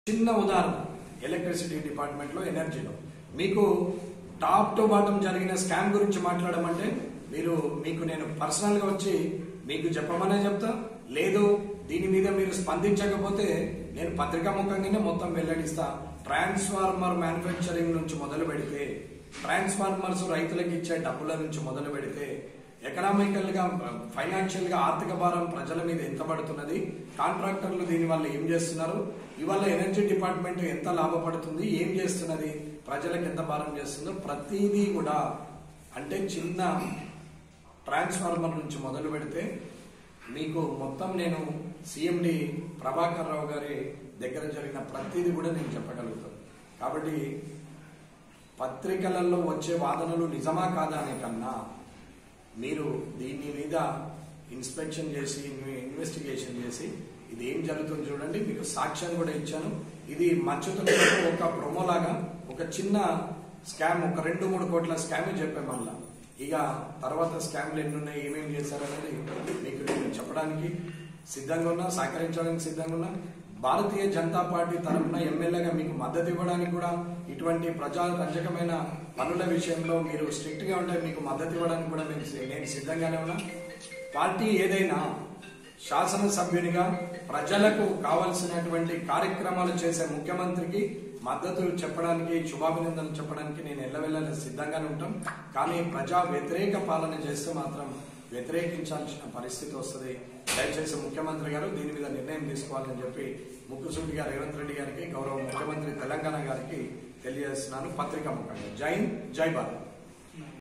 చిన్న ఉదాహరణ electricity department లో ఎనర్జీలో మీకు టాప్ టు బాటం జరిగిన స్కామ్ గురించి మాట్లాడమంటే మీరు మీకు నేను పర్సనల్ గా వచ్చి మీకు చెప్పమనే చెప్తా లేదు దీని మీద మీరు స్పందించకపోతే నేను పత్రికా ముఖంగానే మొత్తం వెల్లడిస్తా ట్రాన్స్ఫార్మర్ మ్యానుఫ్యాక్చరింగ్ నుంచి మొదలు పెడితే ట్రాన్స్ఫార్మర్స్ రైతులకు ఇచ్చే డబ్బుల నుంచి మొదలు పెడితే ఎకనామికల్ గా ఫైనాన్షియల్ గా ఆర్థిక భారం ప్రజల మీద ఎంత పడుతున్నది కాంట్రాక్టర్లు దీని వల్ల ఏం చేస్తున్నారు ఇవాళ ఎనర్జీ డిపార్ట్మెంట్ ఎంత లాభపడుతుంది ఏం చేస్తున్నది ప్రజలకు ఎంత భారం చేస్తుందో ప్రతిదీ కూడా అంటే చిన్న ట్రాన్స్ఫార్మర్ నుంచి మొదలు పెడితే మీకు మొత్తం నేను సిఎండి ప్రభాకర్ రావు గారి దగ్గర జరిగిన ప్రతిదీ కూడా నేను చెప్పగలుగుతాను కాబట్టి పత్రికలలో వచ్చే వాదనలు నిజమా కాదా అనే కన్నా మీరు దీని మీద ఇన్స్పెక్షన్ చేసి ఇన్వెస్టిగేషన్ చేసి ఇది ఏం జరుగుతుంది చూడండి మీకు సాక్ష్యం కూడా ఇచ్చాను ఇది మచ్చుతున్నట్టు ఒక ప్రొమో లాగా ఒక చిన్న స్కామ్ ఒక రెండు మూడు కోట్ల స్కామ్ చెప్పాం మళ్ళా ఇక తర్వాత స్కామ్లు ఎన్ని ఉన్నాయి ఏమేమి చేశారనేది మీకు నేను చెప్పడానికి సిద్ధంగా ఉన్నా సహకరించడానికి సిద్ధంగా ఉన్నా భారతీయ జనతా పార్టీ తరఫున ఎమ్మెల్యేగా మీకు మద్దతు ఇవ్వడానికి కూడా ఇటువంటి ప్రజారంజకమైన పనుల విషయంలో మీరు స్ట్రిక్ట్ గా ఉంటే మీకు మద్దతు ఇవ్వడానికి కూడా నేను సి- నేను సిద్ధంగానే ఉన్నా పార్టీ ఏదైనా శాసనసభ్యునిగా ప్రజలకు కావలసినటువంటి కార్యక్రమాలు చేసే ముఖ్యమంత్రికి మద్దతు చెప్పడానికి శుభాభినందనలు చెప్పడానికి నేను ఎల్లవెల్ల సిద్ధంగానే ఉంటాం కానీ ప్రజా వ్యతిరేక పాలన చేస్తే మాత్రం వ్యతిరేకించాల్సిన పరిస్థితి వస్తుంది దయచేసి ముఖ్యమంత్రి గారు దీని మీద నిర్ణయం తీసుకోవాలని చెప్పి ముక్కుసూటిగా రేవంత్ రెడ్డి గారికి గౌరవ ముఖ్యమంత్రి తెలంగాణ గారికి తెలియజేస్తున్నాను పత్రికా ముఖంగా జై హింద్, జై భారత్